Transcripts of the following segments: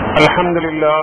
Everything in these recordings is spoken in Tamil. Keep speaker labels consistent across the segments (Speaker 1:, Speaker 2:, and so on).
Speaker 1: الحمد لله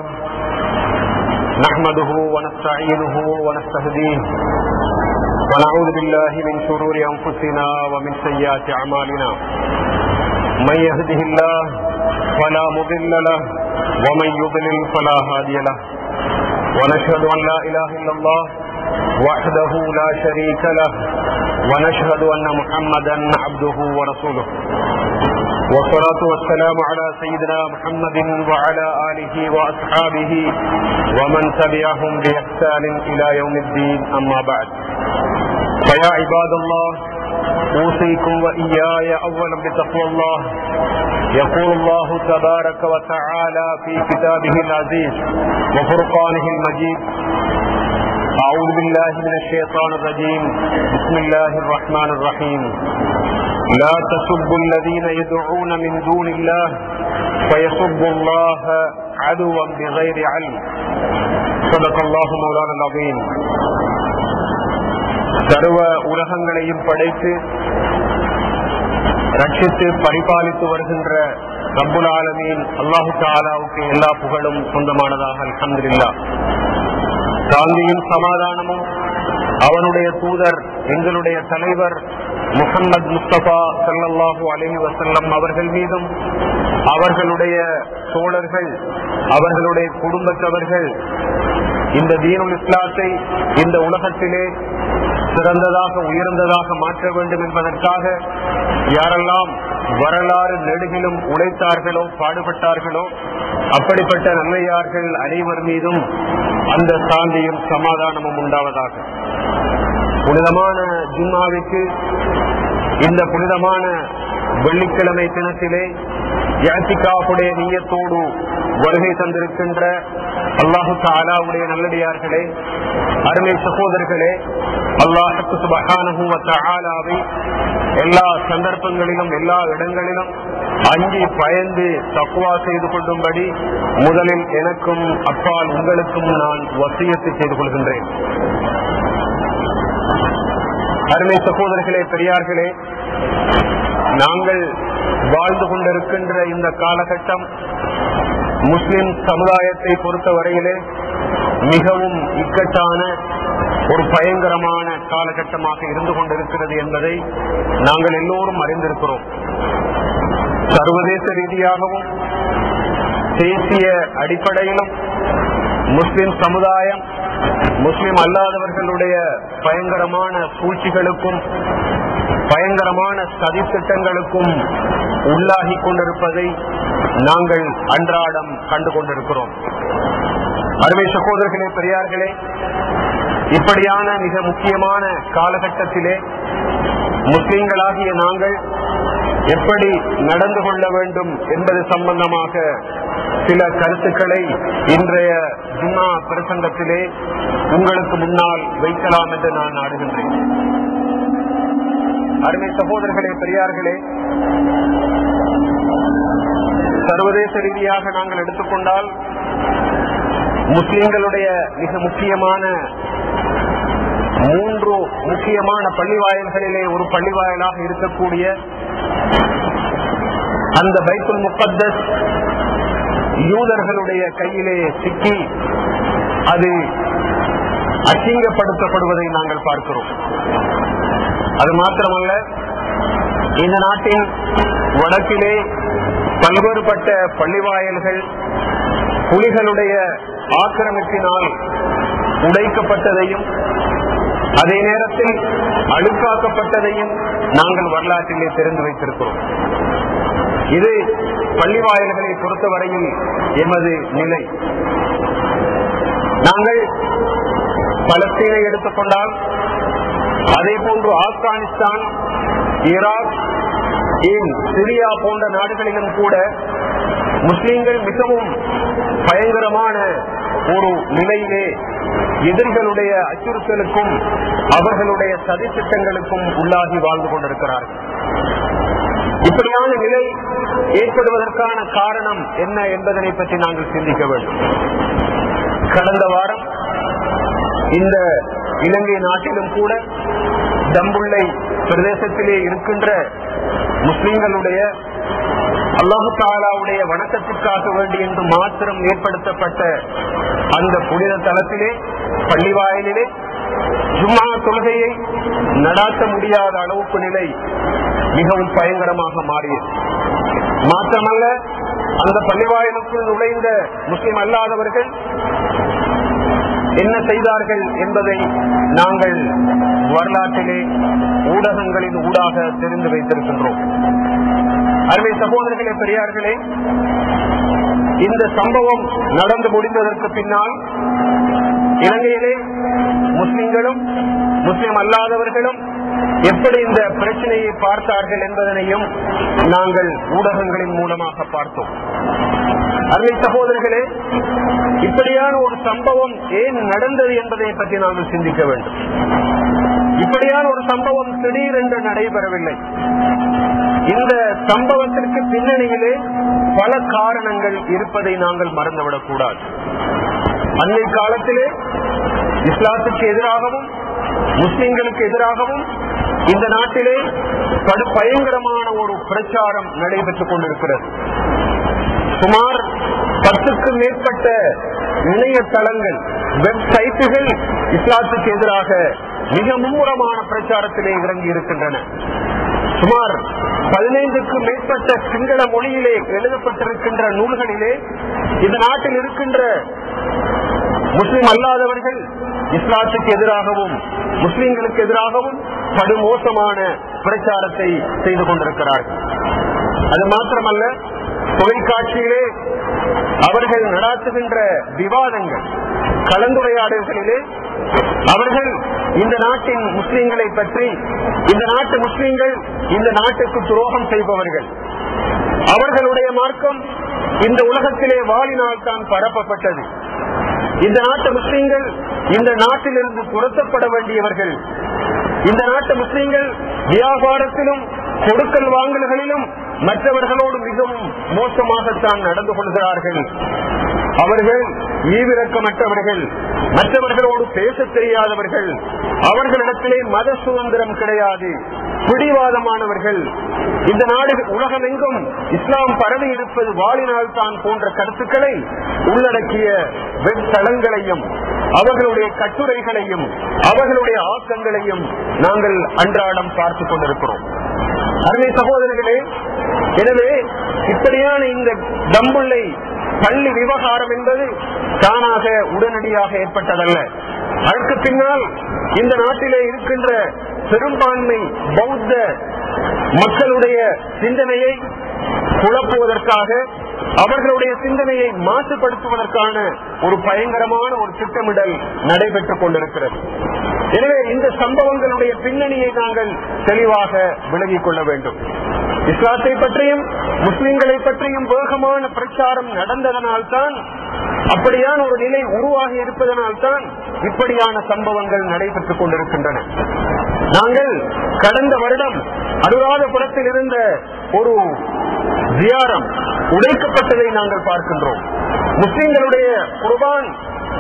Speaker 1: نحمده ونستعينه ونستهديه ونعوذ بالله من شرور أنفسنا ومن سيئات أعمالنا من يهده الله فلا مضل له ومن يضلل فلا هادي له ونشهد أن لا إله إلا الله وحده لا شريك له ونشهد أن محمدا عبده ورسوله والصلاة والسلام على سيدنا محمد وعلى آله وأصحابه ومن تبعهم بإحسان إلى يوم الدين أما بعد فيا عباد الله أوصيكم وإياي أولا بتقوى الله يقول الله تبارك وتعالى في كتابه العزيز وفرقانه المجيد أعوذ بالله من الشيطان الرجيم بسم الله الرحمن الرحيم لا تسبوا الذين يدعون من دون الله فيسبوا الله عدوا بغير علم صدق الله مولانا العظيم சர்வ உலகங்களையும் படைத்து ரட்சித்து பரிபாலித்து வருகின்ற ரப்புல் ஆலமீன் அல்லாஹு தாலாவுக்கு எல்லா புகழும் சொந்தமானதாக அல்ஹம்துலில்லா சாந்தியும் சமாதானமும் அவனுடைய தூதர் எங்களுடைய தலைவர் முகமது முஸ்தபா சல்லாஹூ அலஹி வசல்லம் அவர்கள் மீதும் அவர்களுடைய தோழர்கள் அவர்களுடைய குடும்பத்தவர்கள் இந்த தீனுல் இஸ்லாத்தை இந்த உலகத்திலே சிறந்ததாக உயர்ந்ததாக மாற்ற வேண்டும் என்பதற்காக யாரெல்லாம் வரலாறு நெடுகிலும் உழைத்தார்களோ பாடுபட்டார்களோ அப்படிப்பட்ட நன்மையார்கள் அனைவர் மீதும் அந்த சாந்தியும் சமாதானமும் உண்டாவதாக புனிதமான ஜும்மாவிற்கு இந்த புனிதமான வெள்ளிக்கிழமை தினத்திலே யாத்திகாவுடைய நீயத்தோடு வருகை தந்திருக்கின்ற அல்லாஹு தாலாவுடைய நல்லடியார்களே அருமை சகோதரர்களே அல்லாஹுக்கு சுபகானவை எல்லா சந்தர்ப்பங்களிலும் எல்லா இடங்களிலும் அஞ்சி பயந்து தக்குவா செய்து கொள்ளும்படி முதலில் எனக்கும் அப்பால் உங்களுக்கும் நான் வசியத்தை செய்து கொள்கின்றேன் அருமை சகோதரர்களே பெரியார்களே நாங்கள் வாழ்ந்து கொண்டிருக்கின்ற இந்த காலகட்டம் முஸ்லிம் சமுதாயத்தை பொறுத்தவரையிலே மிகவும் இக்கட்டான ஒரு பயங்கரமான காலகட்டமாக இருந்து கொண்டிருக்கிறது என்பதை நாங்கள் எல்லோரும் அறிந்திருக்கிறோம் சர்வதேச ரீதியாகவும் தேசிய அடிப்படையிலும் முஸ்லிம் சமுதாயம் முஸ்லிம் அல்லாதவர்களுடைய பயங்கரமான சூழ்ச்சிகளுக்கும் பயங்கரமான சதி திட்டங்களுக்கும் உள்ளாகி கொண்டிருப்பதை நாங்கள் அன்றாடம் கண்டு கொண்டிருக்கிறோம் அருமை சகோதரர்களே பெரியார்களே இப்படியான மிக முக்கியமான காலகட்டத்திலே முஸ்லிம்களாகிய நாங்கள் எப்படி நடந்து கொள்ள வேண்டும் என்பது சம்பந்தமாக சில கருத்துக்களை இன்றைய ஜும்மா பிரசங்கத்திலே உங்களுக்கு முன்னால் வைக்கலாம் என்று நான் நாடுகின்றேன் அருமை சகோதரர்களே பெரியார்களே சர்வதேச ரீதியாக நாங்கள் எடுத்துக்கொண்டால் முஸ்லிம்களுடைய மிக முக்கியமான மூன்று முக்கியமான பள்ளிவாயல்களிலே ஒரு பள்ளிவாயலாக இருக்கக்கூடிய அந்த பைத்துல் முகத்தஸ் யூதர்களுடைய கையிலே சிக்கி அது அசிங்கப்படுத்தப்படுவதை நாங்கள் பார்க்கிறோம் அது மாத்திரமல்ல இந்த நாட்டின் வடக்கிலே பல்வேறுபட்ட பள்ளிவாயல்கள் புலிகளுடைய ஆக்கிரமிப்பினால் உடைக்கப்பட்டதையும் அதே நேரத்தில் அழுக்காக்கப்பட்டதையும் நாங்கள் வரலாற்றிலே தெரிந்து வைத்திருக்கிறோம் இது பள்ளிவாயல்களை பொறுத்தவரையில் எமது நிலை நாங்கள் பலஸ்தீனை எடுத்துக்கொண்டால் அதே போன்று ஆப்கானிஸ்தான் ஈராக் சிரியா போன்ற நாடுகளிலும் கூட முஸ்லிம்கள் மிகவும் பயங்கரமான ஒரு நிலையிலே எதிர்களுடைய அச்சுறுத்தலுக்கும் அவர்களுடைய சதி திட்டங்களுக்கும் உள்ளாகி வாழ்ந்து கொண்டிருக்கிறார்கள் இப்படியான நிலை ஏற்படுவதற்கான காரணம் என்ன என்பதனை பற்றி நாங்கள் சிந்திக்க வேண்டும் கடந்த வாரம் இந்த இலங்கை நாட்டிலும் கூட தம்புள்ளை பிரதேசத்திலே இருக்கின்ற முஸ்லிம்களுடைய அல்லாஹு தாலாவுடைய வணக்கத்திற்காக வேண்டி என்று மாத்திரம் ஏற்படுத்தப்பட்ட அந்த புனித தலத்திலே பள்ளிவாயிலே ஜும்மா தொழுகையை நடாத்த முடியாத அளவுக்கு நிலை மிகவும் பயங்கரமாக மாறியது மாற்றமல்ல அந்த பள்ளிவாயிலுக்குள் நுழைந்த முஸ்லிம் அல்லாதவர்கள் என்ன செய்தார்கள் என்பதை நாங்கள் வரலாற்றிலே ஊடகங்களின் ஊடாக தெரிந்து வைத்திருக்கின்றோம் அருமை சகோதரர்களே பெரியார்களே இந்த சம்பவம் நடந்து முடிந்ததற்கு பின்னால் இலங்கையிலே முஸ்லிம்களும் முஸ்லிம் அல்லாதவர்களும் எப்படி இந்த பிரச்சனையை பார்த்தார்கள் என்பதனையும் நாங்கள் ஊடகங்களின் மூலமாக பார்த்தோம் அருமை சகோதரர்களே இப்படியான ஒரு சம்பவம் ஏன் நடந்தது என்பதை பற்றி நாங்கள் சிந்திக்க வேண்டும் இப்படியான ஒரு சம்பவம் திடீரென்று நடைபெறவில்லை இந்த சம்பவத்திற்கு பின்னணியிலே பல காரணங்கள் இருப்பதை நாங்கள் மறந்துவிடக் கூடாது அன்னை காலத்திலே இஸ்லாத்துக்கு எதிராகவும் முஸ்லிம்களுக்கு எதிராகவும் இந்த நாட்டிலே படு பயங்கரமான ஒரு பிரச்சாரம் நடைபெற்றுக் கொண்டிருக்கிறது சுமார் பத்துக்கு மேற்பட்ட இணையதளங்கள் வெப்சைட்டுகள் இஸ்லாத்துக்கு எதிராக மிக மும்முரமான பிரச்சாரத்திலே இறங்கி இருக்கின்றன சுமார் பதினைந்துக்கும் மேற்பட்ட சிங்கள மொழியிலே எழுதப்பட்டிருக்கின்ற நூல்களிலே இந்த நாட்டில் இருக்கின்ற முஸ்லிம் அல்லாதவர்கள் இஸ்லாத்துக்கு எதிராகவும் முஸ்லிம்களுக்கு எதிராகவும் படுமோசமான பிரச்சாரத்தை செய்து கொண்டிருக்கிறார்கள் அது மாத்திரமல்ல தொலைக்காட்சியிலே அவர்கள் நடாத்துகின்ற விவாதங்கள் கலந்துரையாடல்களிலே அவர்கள் இந்த நாட்டின் முஸ்லிம்களை பற்றி இந்த நாட்டு முஸ்லிம்கள் இந்த நாட்டுக்கு துரோகம் செய்பவர்கள் அவர்களுடைய மார்க்கம் இந்த உலகத்திலே வாழினால் தான் பரப்பப்பட்டது இந்த நாட்டு முஸ்லிம்கள் இந்த நாட்டிலிருந்து துரத்தப்பட வேண்டியவர்கள் இந்த நாட்டு முஸ்லிம்கள் வியாபாரத்திலும் கொடுக்கல் வாங்கல்களிலும் மற்றவர்களோடு மிகவும் மோசமாகத்தான் நடந்து கொள்கிறார்கள் அவர்கள் ஈவிரக்கமற்றவர்கள் மற்றவர்களோடு பேச தெரியாதவர்கள் அவர்களிடத்திலே மத சுதந்திரம் கிடையாது பிடிவாதமானவர்கள் இந்த நாடு உலகமெங்கும் இஸ்லாம் பரவி இருப்பது வாழினால் தான் போன்ற கருத்துக்களை உள்ளடக்கிய வெப் தளங்களையும் அவர்களுடைய கட்டுரைகளையும் அவர்களுடைய ஆக்கங்களையும் நாங்கள் அன்றாடம் பார்த்துக் கொண்டிருக்கிறோம் அருமை சகோதரர்களே எனவே இப்படியான இந்த தம்புள்ளை பள்ளி விவகாரம் என்பது தானாக உடனடியாக ஏற்பட்டதல்ல அதற்கு பின்னால் இந்த நாட்டிலே இருக்கின்ற பெரும்பான்மை பௌத்த மக்களுடைய சிந்தனையை குழப்புவதற்காக அவர்களுடைய சிந்தனையை மாசுபடுத்துவதற்கான ஒரு பயங்கரமான ஒரு திட்டமிடல் நடைபெற்றுக் கொண்டிருக்கிறது எனவே இந்த சம்பவங்களுடைய பின்னணியை நாங்கள் தெளிவாக விலகிக் கொள்ள வேண்டும் இஸ்லாத்தை பற்றியும் முஸ்லிம்களை பற்றியும் வேகமான பிரச்சாரம் நடந்ததனால்தான் அப்படியான ஒரு நிலை உருவாகி இருப்பதனால்தான் இப்படியான சம்பவங்கள் நடைபெற்றுக் கொண்டிருக்கின்றன நாங்கள் கடந்த வருடம் அனுராதபுரத்தில் இருந்த ஒரு ஜியாரம் உடைக்கப்பட்டதை நாங்கள் பார்க்கின்றோம் முஸ்லிம்களுடைய குர்பான்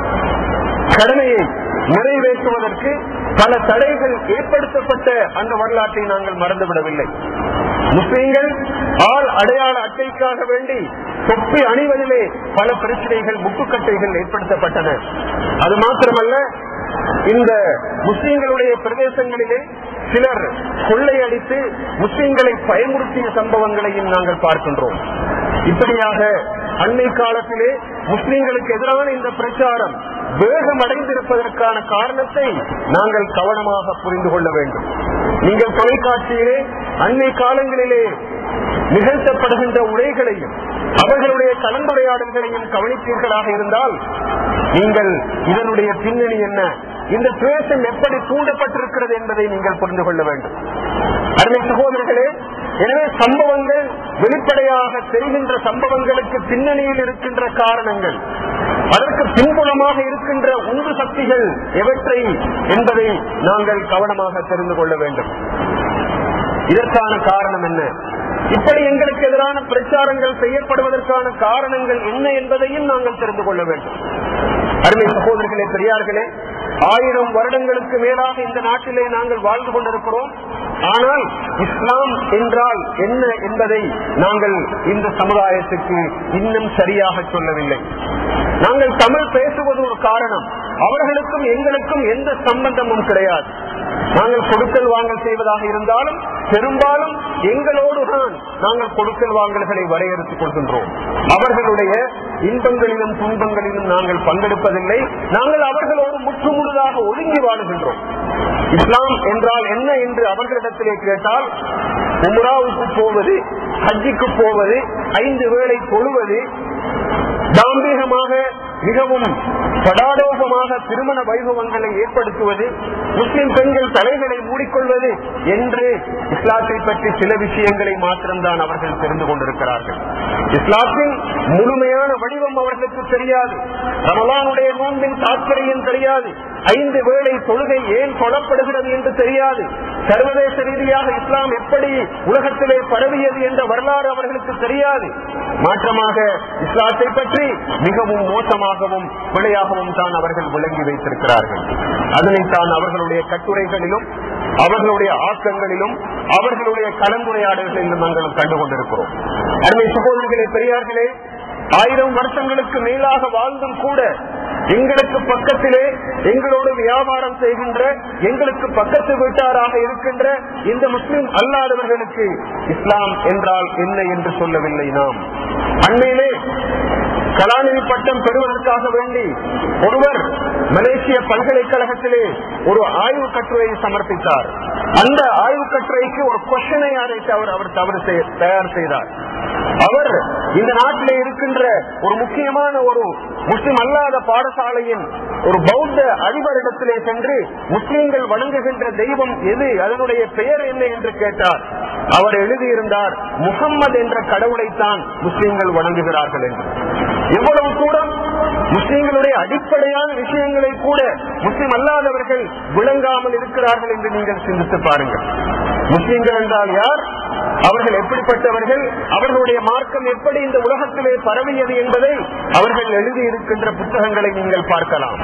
Speaker 1: கடமையை நிறைவேற்றுவதற்கு பல தடைகள் ஏற்படுத்தப்பட்ட அந்த வரலாற்றை நாங்கள் மறந்துவிடவில்லை முஸ்லிம்கள் ஆள் அடையாள அட்டைக்காக வேண்டி தொப்பி அணிவதிலே பல பிரச்சனைகள் முட்டுக்கட்டைகள் ஏற்படுத்தப்பட்டன அது மாத்திரமல்ல இந்த முஸ்லிம்களுடைய பிரதேசங்களிலே சிலர் கொள்ளையடித்து முஸ்லிம்களை பயமுறுத்திய சம்பவங்களையும் நாங்கள் பார்க்கின்றோம் இப்படியாக அன்னை காலத்திலே முஸ்லிம்களுக்கு எதிரான இந்த பிரச்சாரம் வேகம் அடைந்திருப்பதற்கான காரணத்தை நாங்கள் கவனமாக புரிந்து கொள்ள வேண்டும் நீங்கள் தொலைக்காட்சியிலே அன்னை காலங்களிலே நிகழ்த்தப்படுகின்ற உரைகளையும் அவர்களுடைய கலந்துரையாடல்களையும் கவனித்தீர்களாக இருந்தால் நீங்கள் இதனுடைய பின்னணி என்ன இந்த துவேஷம் எப்படி தூண்டப்பட்டிருக்கிறது என்பதை நீங்கள் புரிந்து கொள்ள வேண்டும் அருமை சகோதரர்களே எனவே சம்பவங்கள் வெளிப்படையாக தெரிகின்ற சம்பவங்களுக்கு பின்னணியில் இருக்கின்ற காரணங்கள் அதற்கு பின்புலமாக இருக்கின்ற உந்து சக்திகள் எவற்றை என்பதை நாங்கள் கவனமாக தெரிந்து கொள்ள வேண்டும் இதற்கான காரணம் என்ன இப்படி எங்களுக்கு எதிரான பிரச்சாரங்கள் செய்யப்படுவதற்கான காரணங்கள் என்ன என்பதையும் நாங்கள் தெரிந்து கொள்ள வேண்டும் அருமை சகோதரர்களே பெரியார்களே ஆயிரம் வருடங்களுக்கு மேலாக இந்த நாட்டிலே நாங்கள் வாழ்ந்து கொண்டிருக்கிறோம் ஆனால் இஸ்லாம் என்றால் என்ன என்பதை நாங்கள் இந்த சமுதாயத்துக்கு இன்னும் சரியாக சொல்லவில்லை நாங்கள் தமிழ் பேசுவது ஒரு காரணம் அவர்களுக்கும் எங்களுக்கும் எந்த சம்பந்தமும் கிடையாது நாங்கள் கொடுக்கல் வாங்கல் செய்வதாக இருந்தாலும் பெரும்பாலும் எங்களோடு தான் நாங்கள் கொடுக்கல் வாங்கல்களை வரையறுத்துக் கொள்கின்றோம் அவர்களுடைய இன்பங்களிலும் துன்பங்களிலும் நாங்கள் பங்கெடுப்பதில்லை நாங்கள் அவர்களோடு முற்றுமுழுதாக ஒதுங்கி வாழுகின்றோம் இஸ்லாம் என்றால் என்ன என்று அவர்களிடத்திலே கேட்டால் உம்ராவுக்கு போவது ஹஜ்ஜிக்கு போவது ஐந்து வேளை தொழுவது தாம்பீகமாக மிகவும் படாடோகமாக திருமண வைபவங்களை ஏற்படுத்துவது முஸ்லிம் பெண்கள் தலைகளை மூடிக்கொள்வது என்று இஸ்லாத்தை பற்றி சில விஷயங்களை மாத்திரம்தான் அவர்கள் தெரிந்து கொண்டிருக்கிறார்கள் இஸ்லாத்தின் முழுமையான வடிவம் அவர்களுக்கு தெரியாது ரமலானுடைய நோன்பின் தாற்பயம் தெரியாது ஐந்து வேளை தொழுகை ஏன் கொல்லப்படுகிறது என்று தெரியாது சர்வதேச ரீதியாக இஸ்லாம் எப்படி உலகத்திலே பரவியது என்ற வரலாறு அவர்களுக்கு தெரியாது மாற்றமாக இஸ்லாத்தை பற்றி மிகவும் மோசமாகவும் பிழையாகவும் தான் அவர்கள் விளங்கி வைத்திருக்கிறார்கள் அதனைத்தான் அவர்களுடைய கட்டுரைகளிலும் அவர்களுடைய ஆக்கங்களிலும் அவர்களுடைய கலந்துரையாடல்களிலும் நாங்கள் கண்டுகொண்டிருக்கிறோம் அருமை சகோதரிகளே பெரியார்களே ஆயிரம் வருஷங்களுக்கு மேலாக வாழ்ந்தும் கூட எங்களுக்கு பக்கத்திலே எங்களோடு வியாபாரம் செய்கின்ற எங்களுக்கு பக்கத்து வீட்டாராக இருக்கின்ற இந்த முஸ்லிம் அல்லாதவர்களுக்கு இஸ்லாம் என்றால் என்ன என்று சொல்லவில்லை நாம் அண்மையிலே கலாநிதி பட்டம் பெறுவதற்காக வேண்டி ஒருவர் மலேசிய பல்கலைக்கழகத்திலே ஒரு ஆய்வு கட்டுரையை சமர்ப்பித்தார் அந்த ஆய்வு கட்டுரைக்கு ஒரு கொஸ்டனை அழைத்து அவர் அவர் தவறு செய்ய- தயார் செய்தார் அவர் இந்த நாட்டிலே இருக்கின்ற ஒரு முக்கியமான ஒரு முஸ்லிம் அல்லாத பாடசாலையின் ஒரு பௌத்த அதிபரிடத்திலே சென்று முஸ்லிம்கள் வணங்குகின்ற தெய்வம் எது அதனுடைய பெயர் என்ன என்று கேட்டார் அவர் எழுதியிருந்தார் முகம்மது என்ற கடவுளைத்தான் முஸ்லிம்கள் வணங்குகிறார்கள் என்று எவ்வளவு தூரம் முஸ்லிம்களுடைய அடிப்படையான விஷயங்களை கூட முஸ்லிம் அல்லாதவர்கள் விளங்காமல் இருக்கிறார்கள் என்று நீங்கள் சிந்தித்து பாருங்கள் முஸ்லிம்கள் என்றால் யார் அவர்கள் எப்படிப்பட்டவர்கள் அவர்களுடைய மார்க்கம் எப்படி இந்த உலகத்திலே பரவியது என்பதை அவர்கள் எழுதியிருக்கின்ற புத்தகங்களை நீங்கள் பார்க்கலாம்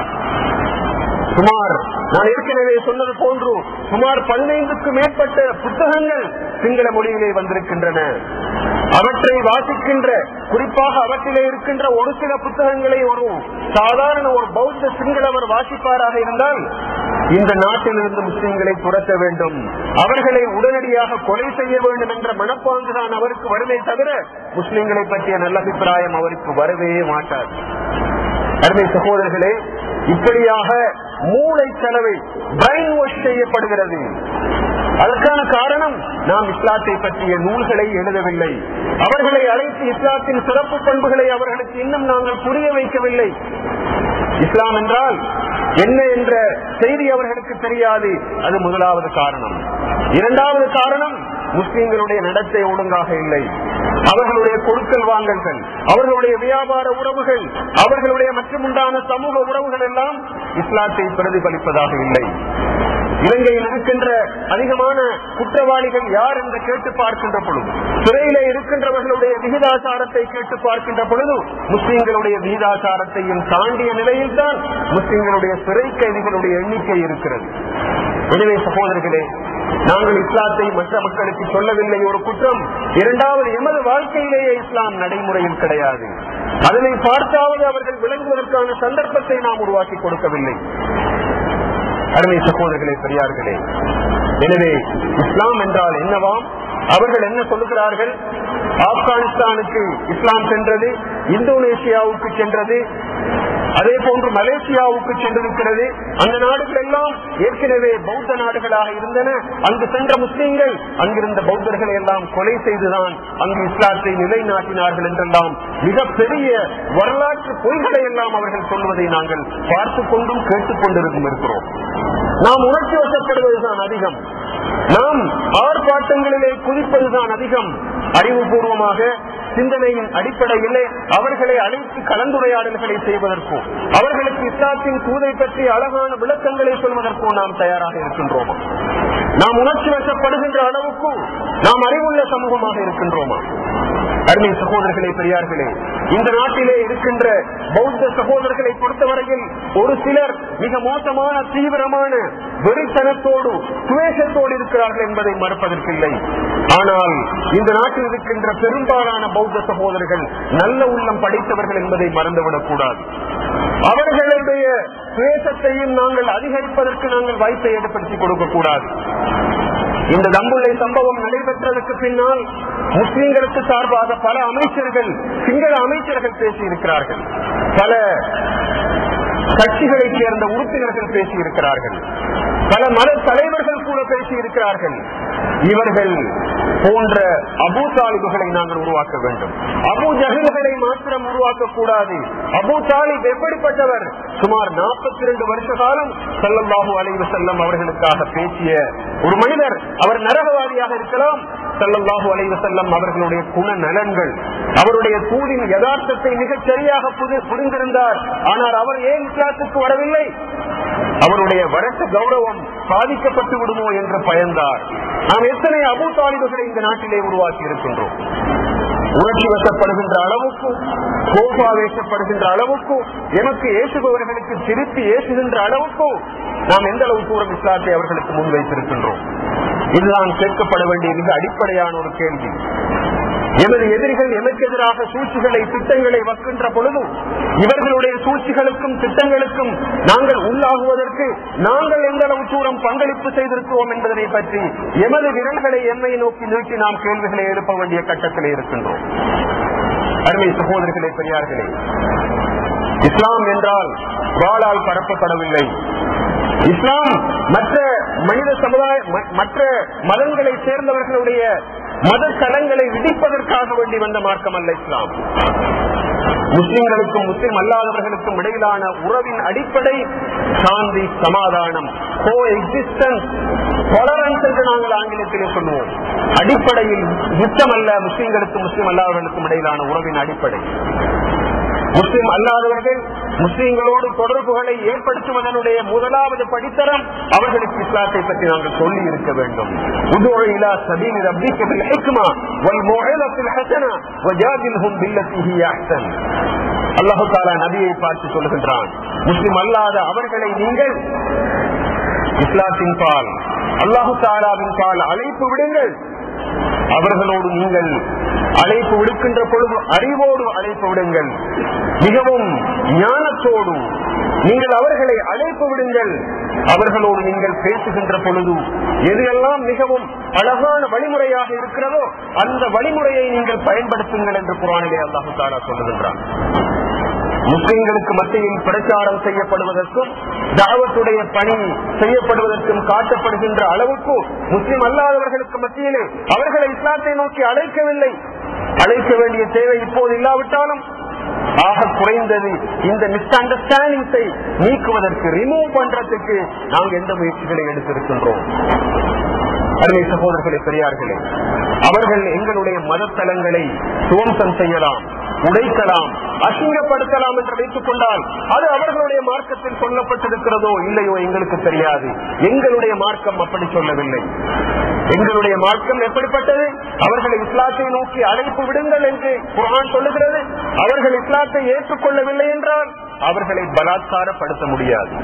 Speaker 1: சுமார் நான் ஏற்கனவே சொன்னது போன்று சுமார் பதினைந்துக்கு மேற்பட்ட புத்தகங்கள் சிங்கள மொழியிலே வந்திருக்கின்றன அவற்றை வாசிக்கின்ற குறிப்பாக அவற்றிலே இருக்கின்ற ஒரு சில புத்தகங்களை ஒரு சாதாரண ஒரு பௌத்த சிங்களவர் வாசிப்பாராக இருந்தால் இந்த நாட்டிலிருந்து முஸ்லிம்களை துரத்த வேண்டும் அவர்களை உடனடியாக கொலை செய்ய வேண்டும் என்ற மனப்பாங்குதான் அவருக்கு வருமே தவிர முஸ்லிம்களை பற்றிய நல்ல அபிப்பிராயம் அவருக்கு வரவே மாட்டார் அருமை சகோதரர்களே இப்படியாக மூளை செலவை பிரைன் வாஷ் செய்யப்படுகிறது அதற்கான காரணம் நாம் இஸ்லாத்தை பற்றிய நூல்களை எழுதவில்லை அவர்களை அழைத்து இஸ்லாத்தின் சிறப்பு பண்புகளை அவர்களுக்கு இன்னும் நாங்கள் புரிய வைக்கவில்லை இஸ்லாம் என்றால் என்ன என்ற செய்தி அவர்களுக்கு தெரியாது அது முதலாவது காரணம் இரண்டாவது காரணம் முஸ்லிம்களுடைய நடத்தை ஒழுங்காக இல்லை அவர்களுடைய கொடுக்கல் வாங்கல்கள் அவர்களுடைய வியாபார உறவுகள் அவர்களுடைய மற்றுமுண்டான சமூக உறவுகள் எல்லாம் இஸ்லாத்தை பிரதிபலிப்பதாக இல்லை இலங்கையில் இருக்கின்ற அதிகமான குற்றவாளிகள் யார் என்று கேட்டு பார்க்கின்ற பொழுது சிறையிலே இருக்கின்றவர்களுடைய விகிதாச்சாரத்தை கேட்டு பார்க்கின்ற பொழுது முஸ்லிம்களுடைய விகிதாச்சாரத்தையும் தாண்டிய நிலையில்தான் முஸ்லிம்களுடைய சிறை கைதிகளுடைய எண்ணிக்கை இருக்கிறது எனவே சகோதரர்களே நாங்கள் இஸ்லாத்தை மற்ற மக்களுக்கு சொல்லவில்லை ஒரு குற்றம் இரண்டாவது எமது வாழ்க்கையிலேயே இஸ்லாம் நடைமுறையில் கிடையாது அதனை பார்த்தாவது அவர்கள் விளங்குவதற்கான சந்தர்ப்பத்தை நாம் உருவாக்கி கொடுக்கவில்லை அருமை சகோதரர்களே பெரியார்களே எனவே இஸ்லாம் என்றால் என்னவாம் அவர்கள் என்ன சொல்லுகிறார்கள் ஆப்கானிஸ்தானுக்கு இஸ்லாம் சென்றது இந்தோனேசியாவுக்கு சென்றது அதே போன்று மலேசியாவுக்கு சென்றிருக்கிறது அந்த நாடுகள் எல்லாம் ஏற்கனவே பௌத்த நாடுகளாக இருந்தன அங்கு சென்ற முஸ்லீம்கள் அங்கிருந்த பௌத்தர்களை எல்லாம் கொலை செய்துதான் அங்கு இஸ்லாத்தை நிலைநாட்டினார்கள் என்றெல்லாம் மிகப்பெரிய வரலாற்று பொய்களை எல்லாம் அவர்கள் சொல்வதை நாங்கள் பார்த்துக் கொண்டும் கேட்டுக்கொண்டிருக்கும் இருக்கிறோம் நாம் உணர்ச்சி வசப்படுவதுதான் அதிகம் நாம் ஆர்ப்பாட்டங்களிலே குதிப்பதுதான் அதிகம் அறிவுபூர்வமாக சிந்தனையின் அடிப்படையிலே அவர்களை அழைத்து கலந்துரையாடல்களை செய்வதற்கோ அவர்களுக்கு இஸ்லாத்தின் தூதை பற்றி அழகான விளக்கங்களை சொல்வதற்கோ நாம் தயாராக இருக்கின்றோமா நாம் உணர்ச்சி வசப்படுகின்ற அளவுக்கு நாம் அறிவுள்ள சமூகமாக இருக்கின்றோமா அருமை சகோதரர்களே பெரியார்களே இந்த நாட்டிலே இருக்கின்ற பௌத்த சகோதரர்களை பொறுத்தவரையில் ஒரு சிலர் மிக மோசமான தீவிரமான வெறித்தனத்தோடு துவேஷத்தோடு இருக்கிறார்கள் என்பதை மறுப்பதற்கில்லை ஆனால் இந்த நாட்டில் இருக்கின்ற பெரும்பாலான பௌத்த சகோதரர்கள் நல்ல உள்ளம் படைத்தவர்கள் என்பதை மறந்துவிடக் கூடாது அவர்களுடைய துவேஷத்தையும் நாங்கள் அதிகரிப்பதற்கு நாங்கள் வாய்ப்பை ஏற்படுத்தி கொடுக்க கூடாது இந்த தம்புள்ளை சம்பவம் நடைபெற்றதற்கு பின்னால் முஸ்லிம்களுக்கு சார்பாக பல அமைச்சர்கள் சிங்கள அமைச்சர்கள் பேசியிருக்கிறார்கள் பல கட்சிகளைச் சேர்ந்த உறுப்பினர்கள் பேசியிருக்கிறார்கள் பல மத தலைவர்கள் கூட பேசியிருக்கிறார்கள் இவர்கள் போன்ற அபு தாலிபுகளை நாங்கள் உருவாக்க வேண்டும் அபு ஜஹல்களை மாத்திரம் உருவாக்க கூடாது அபு தாலிப் எப்படிப்பட்டவர் சுமார் நாற்பத்தி ரெண்டு வருஷ காலம் சல்லல்லாஹு அலைவு செல்லம் அவர்களுக்காக பேசிய ஒரு மனிதர் அவர் நரகவாதியாக இருக்கலாம் சல்லல்லாஹு அலைவு செல்லம் அவர்களுடைய குண நலன்கள் அவருடைய தூதின் யதார்த்தத்தை மிகச் சரியாக புது- புரிந்திருந்தார் ஆனால் அவர் ஏன் இஸ்லாத்துக்கு வரவில்லை அவருடைய வழக்கு கௌரவம் பாதிக்கப்பட்டு விடுமோ என்று பயந்தார் நாம் எத்தனை அபு தாலிபுகளை இந்த நாட்டிலே உருவாக்கி இருக்கின்றோம் உணர்ச்சி வசப்படுகின்ற அளவுக்கு கோபாவேசப்படுகின்ற அளவுக்கு எனக்கு ஏசுபவர்களுக்கு திருப்பி ஏசுகின்ற அளவுக்கு நாம் எந்த அளவு தூரம் இஸ்லாத்தை அவர்களுக்கு முன்வைத்திருக்கின்றோம் இதுதான் கேட்கப்பட வேண்டிய மிக அடிப்படையான ஒரு கேள்வி எமது எதிரிகள் எமக்கு எதிராக சூழ்ச்சிகளை திட்டங்களை வக்கின்ற பொழுது இவர்களுடைய சூழ்ச்சிகளுக்கும் திட்டங்களுக்கும் நாங்கள் உள்ளாகுவதற்கு நாங்கள் எந்த அளவு தூரம் பங்களிப்பு செய்திருக்கிறோம் என்பதனை பற்றி எமது விரல்களை எம்மை நோக்கி நீட்டி நாம் கேள்விகளை எழுப்ப வேண்டிய கட்டத்திலே இருக்கின்றோம் அருமை சகோதரர்களே பெரியார்களே இஸ்லாம் என்றால் வாளால் பரப்பப்படவில்லை இஸ்லாம் மற்ற மனித சமுதாய ம- மற்ற மதங்களை சேர்ந்தவர்களுடைய மத சடங்களை விதிப்பதற்காக வேண்டி வந்த மார்க்கம் அல்ல இஸ்லாம் முஸ்லிம்களுக்கும் முஸ்லிம் அல்லாதவர்களுக்கும் இடையிலான உறவின் அடிப்படை சாந்தி சமாதானம் கோ எக்ஸிஸ்டன்ஸ் tolerance என்று நாங்கள் ஆங்கிலத்திலே சொல்லுவோம் அடிப்படையில் யுத்தம் அல்ல முஸ்லிம்களுக்கும் முஸ்லிம் அல்லாதவர்களுக்கும் இடையிலான உறவின் அடிப்படை முஸ்லிம் அல்லாதவர்கள் முஸ்லிம்களோடு தொடர்புகளை ஏற்படுத்துவதனுடைய முதலாவது படித்தரம் அவர்களுக்கு இஸ்லாத்தை பற்றி நாங்கள் சொல்லி இருக்க வேண்டும் உதுஉ இலா சபீலி ரப்பிக பில் ஹிக்மா வல் மௌஇலத்தில் ஹஸனா வஜாதில்ஹும் பில்லதி ஹிய அஹ்சன் அல்லாஹ் தஆலா நபியை பார்த்து சொல்லுகின்றான் முஸ்லிம் அல்லாத அவர்களை நீங்கள் இஸ்லாத்தின் பால் அல்லாஹு தாலாவின் பால் அழைப்பு விடுங்கள் அவர்களோடு நீங்கள் அழைப்பு விடுக்கின்ற பொழுது அறிவோடு அழைப்பு விடுங்கள் மிகவும் ஞானத்தோடு நீங்கள் அவர்களை அழைப்பு விடுங்கள் அவர்களோடு நீங்கள் பேசுகின்ற பொழுது எதையெல்லாம் மிகவும் அழகான வழிமுறையாக இருக்கிறதோ அந்த வழிமுறையை நீங்கள் பயன்படுத்துங்கள் என்று குரானிலே அல்லாஹு தாலா சொல்லுகின்றான் முஸ்லிம்களுக்கு மத்தியில் பிரச்சாரம் செய்யப்படுவதற்கும் தாவத்துடைய பணி செய்யப்படுவதற்கும் காட்டப்படுகின்ற அளவுக்கு முஸ்லிம் அல்லாதவர்களுக்கு மத்தியிலே அவர்களை இஸ்லாத்தை நோக்கி அழைக்கவில்லை அழைக்க வேண்டிய தேவை இப்போது இல்லாவிட்டாலும் ஆக குறைந்தது இந்த மிஸ் அண்டர்ஸ்டாண்டிங்ஸை நீக்குவதற்கு ரிமூவ் பண்றதுக்கு நாங்கள் எந்த முயற்சிகளை எடுத்திருக்கின்றோம் அருமை சகோதரர்களே பெரியார்களே அவர்கள் எங்களுடைய மதத்தலங்களை துவம்சம் செய்யலாம் உடைக்கலாம் அசிங்கப்படுத்தலாம் என்று வைத்துக் கொண்டால் அது அவர்களுடைய மார்க்கத்தில் சொல்லப்பட்டிருக்கிறதோ இல்லையோ எங்களுக்கு தெரியாது எங்களுடைய மார்க்கம் அப்படி சொல்லவில்லை எங்களுடைய மார்க்கம் எப்படிப்பட்டது அவர்களை இஸ்லாத்தை நோக்கி அழைப்பு விடுங்கள் என்று குர்ஆன் சொல்லுகிறது அவர்கள் இஸ்லாத்தை ஏற்றுக்கொள்ளவில்லை என்றால் அவர்களை பலாத்காரப்படுத்த முடியாது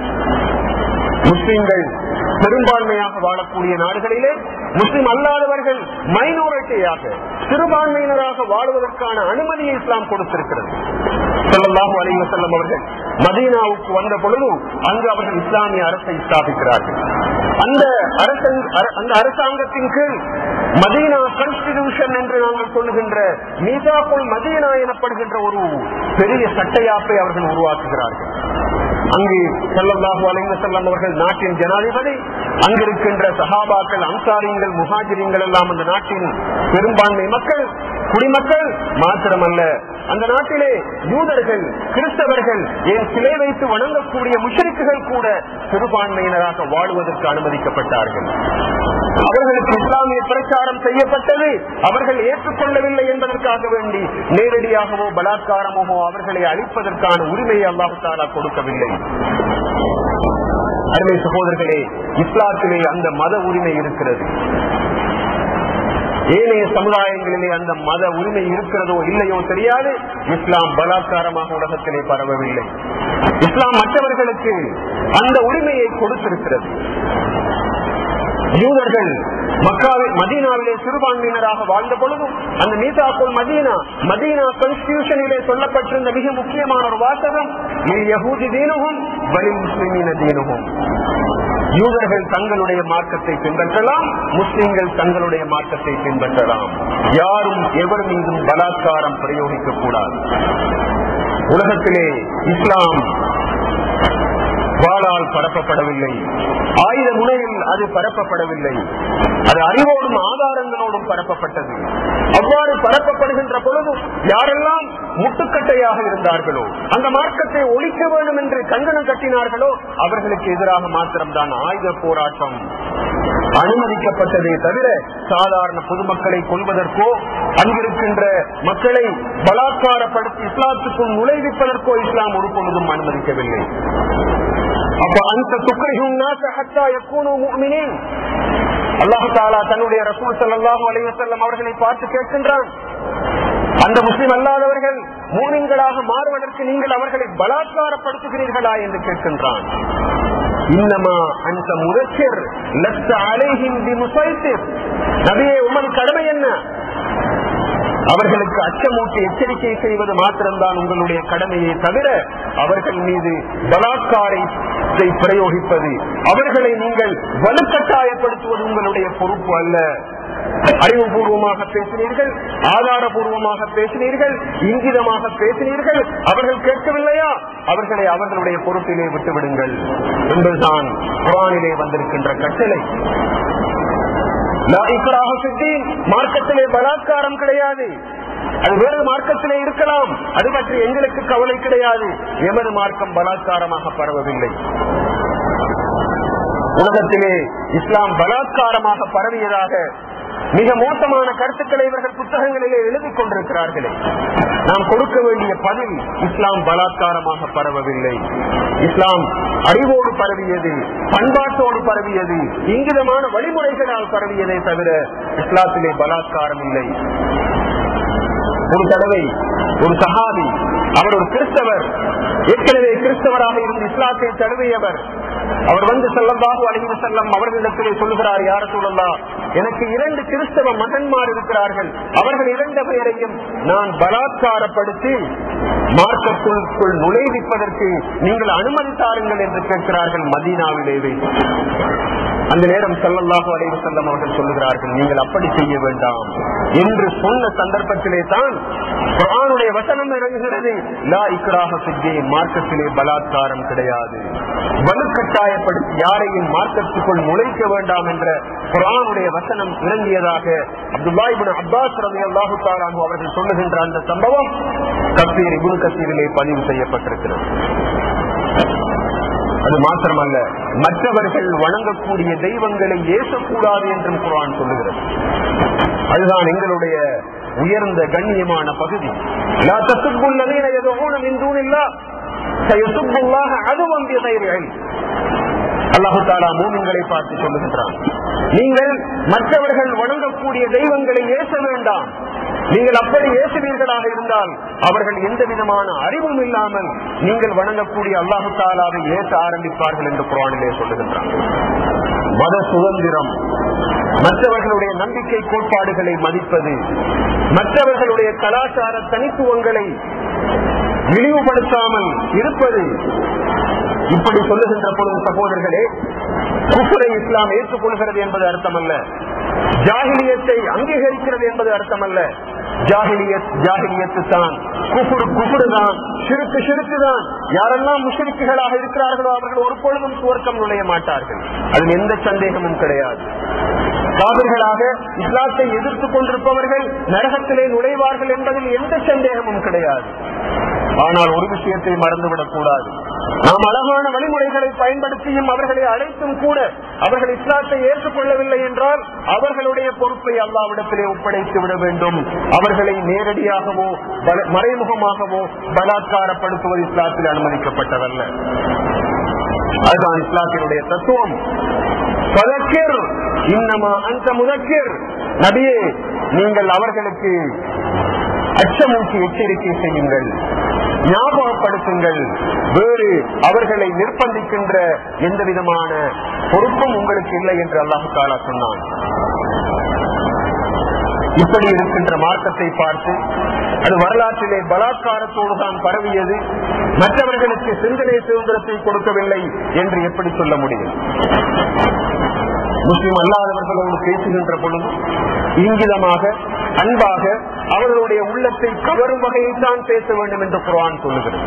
Speaker 1: முஸ்லிம்கள் பெரும்பான்மையாக வாழக்கூடிய நாடுகளிலே முஸ்லிம் அல்லாதவர்கள் மைனாரிட்டியாக சிறுபான்மையினராக வாழுவதற்கான அனுமதியை இஸ்லாம் கொடுத்திருக்கிறது ஸல்லல்லாஹு அலைஹி வஸல்லம் அவர்கள் மதீனாவுக்கு வந்த பொழுது அங்கு அவர்கள் இஸ்லாமிய அரசை ஸ்தாபிக்கிறார்கள் அந்த அரசன் அர- அந்த அரசாங்கத்தின் கீழ் மதீனா கான்ஸ்டிடியூஷன் என்று நாங்கள் சொல்லுகின்ற மீசாக்குள் மதீனா எனப்படுகின்ற ஒரு பெரிய சட்டையாப்பை அவர்கள் உருவாக்குகிறார்கள் அங்கு ஸல்லல்லாஹு அலைஹி வஸல்லம் அவர்கள் நாட்டின் ஜனாதிபதி அங்கிருக்கின்ற சஹாபாக்கள் அன்சாரியங்கள் முஹாஜிரியங்கள் எல்லாம் அந்த நாட்டின் பெரும்பான்மை மக்கள் குடிமக்கள் மாத்திரமல்ல அந்த நாட்டிலே யூதர்கள் கிறிஸ்தவர்கள் ஏன் சிலை வைத்து வணங்கக்கூடிய முஷரிக்குகள் கூட சிறுபான்மையினராக வாழ்வதற்கு அனுமதிக்கப்பட்டார்கள் அவர்களுக்கு இஸ்லாமிய பிரச்சாரம் செய்யப்பட்டது அவர்கள் ஏற்றுக்கொள்ளவில்லை என்பதற்காக வேண்டி நேரடியாகவோ பலாத்காரமோ அவர்களை அழிப்பதற்கான உரிமையை அல்லாஹு தாலா கொடுக்கவில்லை அருமை சகோதரர்களே இஸ்லாத்திலே அந்த மத உரிமை இருக்கிறது ஏனைய சமுதாயங்களிலே அந்த மத உரிமை இருக்கிறதோ இல்லையோ தெரியாது இஸ்லாம் பலாத்காரமாக உலகத்திலே பரவவில்லை இஸ்லாம் மற்றவர்களுக்கு அந்த உரிமையை கொடுத்திருக்கிறது யூதர்கள் மக்காவில் மதீனாவிலே சிறுபான்மையினராக வாழ்ந்த பொழுதும் அந்த மீதாக்குள் மதீனா மதீனா கான்ஸ்டியூஷனிலே சொல்லப்பட்டிருந்த மிக முக்கியமான ஒரு வாசகம் யகூதி தீனுகும் வலி முஸ்லிமீன தீனுகும் யூதர்கள் தங்களுடைய மார்க்கத்தை பின்பற்றலாம் முஸ்லிம்கள் தங்களுடைய மார்க்கத்தை பின்பற்றலாம் யாரும் எவர் மீதும் பலாத்காரம் பிரயோகிக்க கூடாது உலகத்திலே இஸ்லாம் வாளால் பரப்பப்படவில்லை ஆயுத முனையில் அது பரப்பப்படவில்லை அது அறிவோடும் ஆதாரங்களோடும் பரப்பப்பட்டது அவ்வாறு பரப்பப்படுகின்ற பொழுது யாரெல்லாம் முட்டுக்கட்டையாக இருந்தார்களோ அந்த மார்க்கத்தை ஒழிக்க வேண்டும் என்று கங்கணம் கட்டினார்களோ அவர்களுக்கு எதிராக மாத்திரம்தான் ஆயுத போராட்டம் அனுமதிக்கப்பட்டதே தவிர சாதாரண பொதுமக்களை கொள்வதற்கோ அங்கிருக்கின்ற மக்களை பலாத்காரப்படுத்தி இஸ்லாத்துக்குள் நுழைவிப்பதற்கோ இஸ்லாம் ஒரு பொழுதும் அனுமதிக்கவில்லை அப்ப அந்த துக்கரையும் அல்லாஹு தாலா தன்னுடைய ரசூல் சல்லாஹூ அலைவசல்லம் அவர்களை பார்த்து கேட்கின்றான் அந்த முஸ்லிம் அல்லாதவர்கள் மூனிங்களாக மாறுவதற்கு நீங்கள் அவர்களை பலாத்காரப்படுத்துகிறீர்களா என்று கேட்கின்றான் இன்னமா அந்த முரச்சர் லத்த அலைஹிந்தி முசைத்திர் நபியே உமது கடமை என்ன அவர்களுக்கு அச்சமூட்டி எச்சரிக்கை செய்வது மாத்திரம்தான் உங்களுடைய கடமையை தவிர அவர்கள் மீது பலாத்காரத்தை பிரயோகிப்பது அவர்களை நீங்கள் வலுக்கட்டாயப்படுத்துவது உங்களுடைய பொறுப்பு அல்ல அறிவுபூர்வமாக பேசினீர்கள் ஆதாரபூர்வமாக பேசினீர்கள் இங்கிதமாக பேசினீர்கள் அவர்கள் கேட்கவில்லையா அவர்களை அவர்களுடைய பொறுப்பிலே விட்டுவிடுங்கள் என்பதுதான் குரானிலே வந்திருக்கின்ற கட்டளை மார்க்கத்திலே பலாத்காரம் கிடையாது அது வேறு மார்க்கத்திலே இருக்கலாம் அது பற்றி எங்களுக்கு கவலை கிடையாது எமது மார்க்கம் பலாத்காரமாக பரவவில்லை உலகத்திலே இஸ்லாம் பலாத்காரமாக பரவியதாக மிக மோசமான கருத்துக்களை இவர்கள் புத்தகங்களிலே எழுதிக் கொண்டிருக்கிறார்களே நாம் கொடுக்க வேண்டிய பதில் இஸ்லாம் பலாத்காரமாக பரவவில்லை இஸ்லாம் அறிவோடு பரவியது பண்பாட்டோடு பரவியது இங்கிதமான வழிமுறைகளால் பரவியதை தவிர இஸ்லாத்திலே பலாத்காரம் இல்லை ஒரு தடவை ஒரு சஹாபி அவர் ஒரு கிறிஸ்தவர் ஏற்கனவே கிறிஸ்தவராக இருந்து இஸ்லாத்தை தழுவியவர் அவர் வந்து செல்லம்பாகு அழிவு செல்லம் அவர்களிடத்திலே சொல்லுகிறார் யார சொல்லலாம் எனக்கு இரண்டு கிறிஸ்தவ மகன்மார் இருக்கிறார்கள் அவர்கள் இரண்டு பேரையும் நான் பலாத்காரப்படுத்தி மார்க்கத்திற்குள் நுழைவிப்பதற்கு நீங்கள் அனுமதித்தாருங்கள் என்று கேட்கிறார்கள் மதீனாவிலே அந்த நேரம் செல்லல்லாஹு அலைவு செல்லம் அவர்கள் சொல்லுகிறார்கள் நீங்கள் அப்படி செய்ய வேண்டாம் என்று சொன்ன சந்தர்ப்பத்திலே தான் குரானுடைய வசனம் இறங்குகிறது லா இக்கராக சித்தி மார்க்கத்திலே பலாத்காரம் கிடையாது வலுக்கட்டாயப்படுத்தி யாரையும் மார்க்கத்துக்குள் நுழைக்க வேண்டாம் என்ற குரானுடைய வசனம் இறங்கியதாக அப்துல்லாஹிபின் அப்பாஸ் ரவி அல்லாஹு தாலானு அவர்கள் சொல்லுகின்ற அந்த சம்பவம் கசீர் இபுல் கசீரிலே பதிவு செய்யப்பட்டிருக்கிறது அது மாத்திரமல்ல மற்றவர்கள் வணங்கக்கூடிய தெய்வங்களை ஏசக்கூடாது என்றும் குரான் சொல்லுகிறது அதுதான் எங்களுடைய உயர்ந்த கண்ணியமான பகுதி அல்லாஹு தாலா மூமின்களை பார்த்து சொல்லுகின்றான் நீங்கள் மற்றவர்கள் வணங்கக்கூடிய தெய்வங்களை ஏச வேண்டாம் நீங்கள் அப்படி ஏசுவீர்களாக இருந்தால் அவர்கள் எந்த விதமான அறிவும் இல்லாமல் நீங்கள் வணங்கக்கூடிய அல்லாஹு தாலாவை ஏற்ற ஆரம்பிப்பார்கள் என்று குரானிலே சொல்லுகின்றான் மத சுதந்திரம் மற்றவர்களுடைய நம்பிக்கை கோட்பாடுகளை மதிப்பது மற்றவர்களுடைய கலாச்சார தனித்துவங்களை இழிவுபடுத்தாமல் இருப்பது இப்படி சொல்லுகின்ற பொழுது சகோதரர்களே குஃபரை இஸ்லாம் ஏற்றுக்கொள்கிறது என்பது அர்த்தமல்ல ஜாகிலியத்தை அங்கீகரிக்கிறது என்பது அர்த்தமல்ல ஜாகிலியத் ஜாகிலியத்து தான் குஃபுரு குஃபுரு தான் சிறுக்கு சிறுக்கு தான் யாரெல்லாம் முஷரிக்குகளாக இருக்கிறார்களோ அவர்கள் ஒரு பொழுதும் சுவர்க்கம் நுழைய மாட்டார்கள் அதில் எந்த சந்தேகமும் கிடையாது காவிர்களாக இஸ்லாத்தை எதிர்த்துக் கொண்டிருப்பவர்கள் நரகத்திலே நுழைவார்கள் என்பதில் எந்த சந்தேகமும் கிடையாது ஆனால் ஒரு விஷயத்தை மறந்துவிடக் கூடாது நாம் அழகான வழிமுறைகளை பயன்படுத்தியும் அவர்களை அழைத்தும் கூட அவர்கள் இஸ்லாத்தை ஏற்றுக்கொள்ளவில்லை என்றால் அவர்களுடைய பொறுப்பை அல்லாவிடத்திலே ஒப்படைத்து விட வேண்டும் அவர்களை நேரடியாகவோ மறைமுகமாகவோ பலாத்காரப்படுத்துவது இஸ்லாத்தில் அனுமதிக்கப்பட்டதல்ல அதுதான் இஸ்லாத்தினுடைய தத்துவம் பதக்கிர் இன்னமா அந்த முதக்கிர் நபியே நீங்கள் அவர்களுக்கு அச்சமூட்டி எச்சரிக்கை செய்யுங்கள் ஞாபகப்படுத்துங்கள் வேறு அவர்களை நிர்பந்திக்கின்ற எந்த விதமான பொறுப்பும் உங்களுக்கு இல்லை என்று அல்லாஹு தாலா சொன்னான் இப்படி இருக்கின்ற மார்க்கத்தை பார்த்து அது வரலாற்றிலே பலாத்காரத்தோடு தான் பரவியது மற்றவர்களுக்கு சிந்தனை சுதந்திரத்தை கொடுக்கவில்லை என்று எப்படி சொல்ல முடியும் முஸ்லிம் அல்லாதவர்களோடு பேசுகின்ற பொழுது இங்கிதமாக அன்பாக அவர்களுடைய உள்ளத்தை கவரும் வகையில் தான் பேச வேண்டும் என்று குரான் சொல்லுகிறது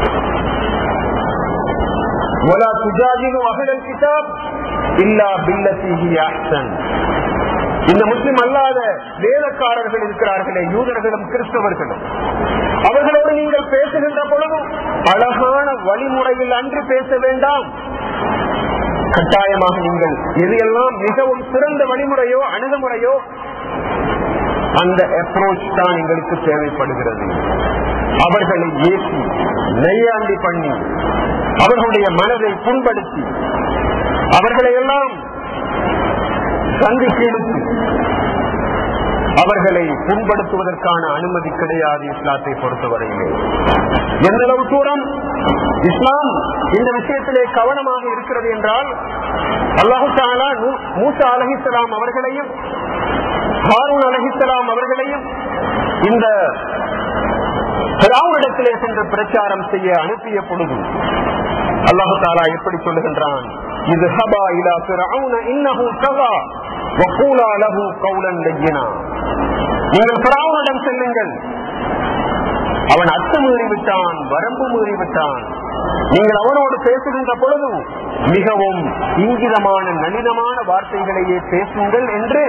Speaker 1: ولا تجادلوا أهل الكتاب إلا بالتي هي أحسن இந்த முஸ்லிம் அல்லாத வேதக்காரர்கள் இருக்கிறார்களே யூதர்களும் கிறிஸ்தவர்களும் அவர்களோடு நீங்கள் பேசுகின்ற பொழுதும் அழகான வழிமுறையில் அன்று பேச வேண்டாம் கட்டாயமாக நீங்கள் எது எல்லாம் மிகவும் சிறந்த வழிமுறையோ அணுகுமுறையோ அந்த அப்ரோச் தான் எங்களுக்கு தேவைப்படுகிறது அவர்களை ஏசி நெய்யாண்டி பண்ணி அவர்களுடைய மனதை புண்படுத்தி அவர்களை எல்லாம் சந்திக்கு இழுத்து அவர்களை புண்படுத்துவதற்கான அனுமதி கிடையாது இஸ்லாத்தை பொறுத்தவரையிலே எந்த அளவு தூரம் இஸ்லாம் இந்த விஷயத்திலே கவனமாக இருக்கிறது என்றால் அல்லாஹு தாலா மூசா அலஹிசலாம் அவர்களையும் ஹாரூன் அலஹிசலாம் அவர்களையும் இந்த பிராவுடத்திலே சென்று பிரச்சாரம் செய்ய அனுப்பிய பொழுது அல்லாஹு தாலா எப்படி சொல்லுகின்றான் இது ஹபா இலா பிராவுன இன்னஹு கவா வக்கூலா லஹு கௌலன் லய்யினா நீங்கள் பிராவுனிடம் செல்லுங்கள் அவன் அத்துமீறி விட்டான் வரம்பு மீறி விட்டான் நீங்கள் அவனோடு பேசுகின்ற பொழுதும் மிகவும் இங்கிதமான நளினமான வார்த்தைகளையே பேசுங்கள் என்று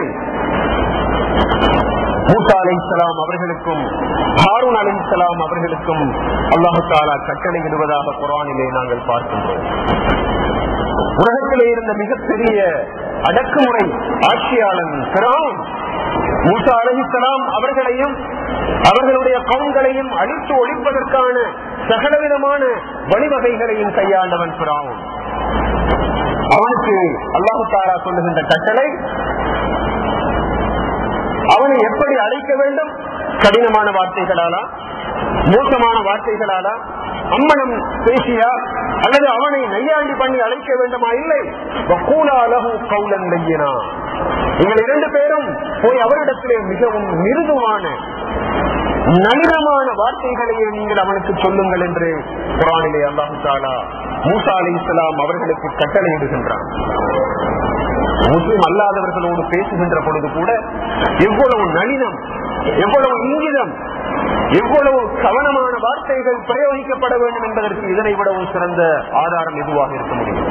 Speaker 1: மூசா அலை இஸ்லாம் அவர்களுக்கும் ஹாரூன் அலை இஸ்லாம் அவர்களுக்கும் அல்லாஹு தாலா கட்டளை இடுவதாக குரானிலே நாங்கள் பார்க்கின்றோம் உலகத்திலே இருந்த மிகப்பெரிய அடக்குமுறை ஆட்சியாளன் பிரான் மூசா அலிசலாம் அவர்களையும் அவர்களுடைய கவுன்களையும் அழித்து ஒழிப்பதற்கான சகலவிதமான வழிவகைகளையும் கையாண்டவன் பிரான் அவனுக்கு அல்லாஹு தாரா சொல்லுகின்ற கட்டளை அவனை எப்படி அழைக்க வேண்டும் கடினமான வார்த்தைகளாலா மோசமான வார்த்தைகளாலா அம்மனம் பேசியா அல்லது அவனை நையாண்டி பண்ணி அழைக்க வேண்டுமா இல்லை கூலாலகு கவுலன் நையினா நீங்கள் இரண்டு பேரும் போய் அவரிடத்திலே மிகவும் மிருதுவான நளினமான வார்த்தைகளையே நீங்கள் அவனுக்கு சொல்லுங்கள் என்று குரானிலே அல்லாஹு தாலா மூசா அலி இஸ்லாம் அவர்களுக்கு கட்டளையிடுகின்றான் முஸ்லிம் அல்லாதவர்களோடு பேசுகின்ற பொழுது கூட எவ்வளவு நளினம் எவ்வளவு இங்கிதம் எவ்வளவு கவனமான வார்த்தைகள் பிரயோகிக்கப்பட வேண்டும் என்பதற்கு இதனை விடவும் சிறந்த ஆதாரம் எதுவாக இருக்க முடியும்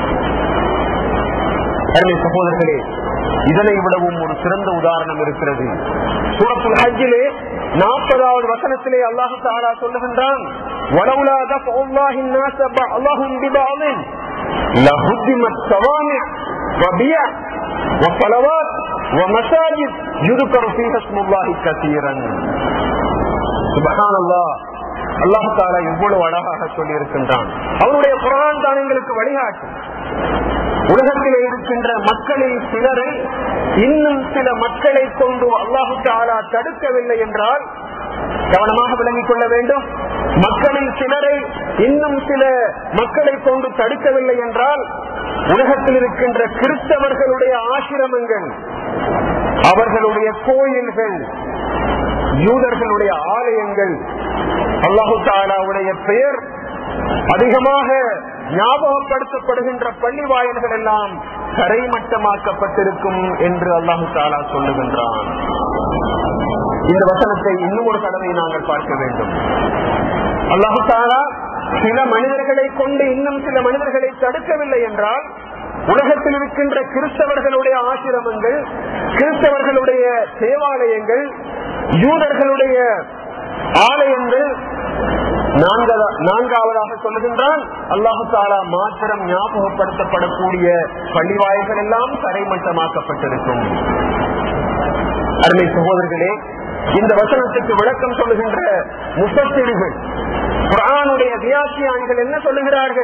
Speaker 1: அருமை சகோதரர்களே இதனை விடவும் ஒரு சிறந்த உதாரணம் இருக்கிறது சூரத்துல் ஹஜ்ஜிலே நாற்பதாவது வசனத்திலே அல்லாஹு தாலா சொல்லுகின்றான் وَلَوْلَا دَفْعُ اللَّهِ النَّاسَ بَعْضَهُمْ بِبَعْضٍ لَهُدِّمَتْ صَوَامِعُ وَبِيَعٌ وصلوات ومساجد يذكر فيها اسم الله كثيرا سبحان الله அல்லாஹ் தாலா எவ்வளவு அழகாக சொல்லி இருக்கின்றான் அவருடைய குரான் தான் எங்களுக்கு வழிகாட்டு உலகத்திலே இருக்கின்ற மக்களில் சிலரை இன்னும் சில மக்களை கொண்டு அல்லாஹு தாலா தடுக்கவில்லை என்றால் கவனமாக விளங்கிக் கொள்ள வேண்டும் மக்களில் சிலரை இன்னும் சில மக்களை கொண்டு தடுக்கவில்லை என்றால் உலகத்தில் இருக்கின்ற கிறிஸ்தவர்களுடைய ஆசிரமங்கள் அவர்களுடைய கோயில்கள் யூதர்களுடைய ஆலயங்கள் அல்லாஹு தாலாவுடைய பெயர் அதிகமாக ஞாபகப்படுத்தப்படுகின்ற பள்ளி வாயில்கள் எல்லாம் தரைமட்டமாக்கப்பட்டிருக்கும் என்று அல்லாஹு தாலா சொல்லுகின்றான் இந்த வசனத்தை இன்னும் ஒரு தடவை நாங்கள் பார்க்க வேண்டும் அல்லாஹு தாலா சில மனிதர்களை கொண்டு இன்னும் சில மனிதர்களை தடுக்கவில்லை என்றால் உலகத்தில் இருக்கின்ற கிறிஸ்தவர்களுடைய ஆசிரமங்கள் கிறிஸ்தவர்களுடைய தேவாலயங்கள் யூதர்களுடைய ஆலயங்கள் நான்காவதாக சொல்லுகின்றான் அல்லாஹு தாலா மாத்திரம் ஞாபகப்படுத்தப்படக்கூடிய பள்ளிவாய்கள் எல்லாம் தரைமட்டமாக்கப்பட்டிருக்கும் அருமை சகோதரர்களே இந்த வசனத்துக்கு விளக்கம் சொல்லுகின்ற முசத்திடுகள் குரானுடைய வியாசியானிகள் என்ன சொல்லுகிறார்கள்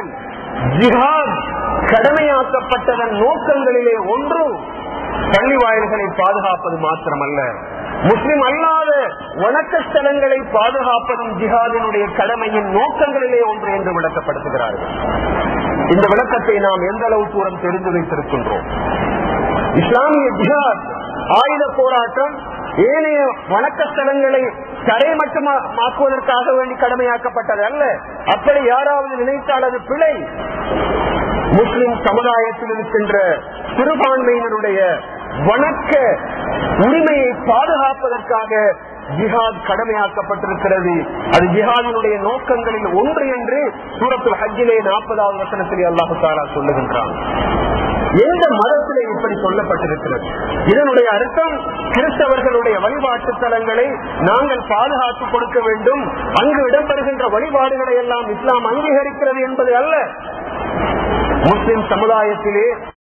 Speaker 1: ஜிஹாத் கடமையாக்கப்பட்டதன் நோக்கங்களிலே ஒன்று பள்ளி வாயில்களை பாதுகாப்பது மாத்திரமல்ல முஸ்லிம் அல்லாத வணக்க ஸ்தலங்களை பாதுகாப்பதும் ஜிஹாதினுடைய கடமையின் நோக்கங்களிலே ஒன்று என்று விளக்கப்படுத்துகிறார்கள் இந்த விளக்கத்தை நாம் எந்த அளவு தூரம் தெரிந்து வைத்திருக்கின்றோம் இஸ்லாமிய ஜிஹாத் ஆயுத போராட்டம் ஏனைய வணக்க ஸ்தலங்களை தரைமட்டமாக்குவதற்காக வேண்டி கடமையாக்கப்பட்டது அல்ல அப்படி யாராவது நினைத்தால் அது பிழை முஸ்லிம் சமுதாயத்தில் இருக்கின்ற சிறுபான்மையினருடைய வணக்க உரிமையை பாதுகாப்பதற்காக ஜிஹாத் கடமையாக்கப்பட்டிருக்கிறது அது ஜிஹாதினுடைய நோக்கங்களில் ஒன்று என்று சூரத்தில் ஹஜ்ஜிலே நாற்பதாவது வசனத்திலே அல்லாஹு தாலா சொல்லுகின்றான் எந்த மதத்திலே இப்படி சொல்லப்பட்டிருக்கிறது இதனுடைய அர்த்தம் கிறிஸ்தவர்களுடைய வழிபாட்டு தலங்களை நாங்கள் பாதுகாத்து கொடுக்க வேண்டும் அங்கு இடம்பெறுகின்ற வழிபாடுகளை எல்லாம் இஸ்லாம் அங்கீகரிக்கிறது என்பது அல்ல முஸ்லிம் சமுதாயத்திலே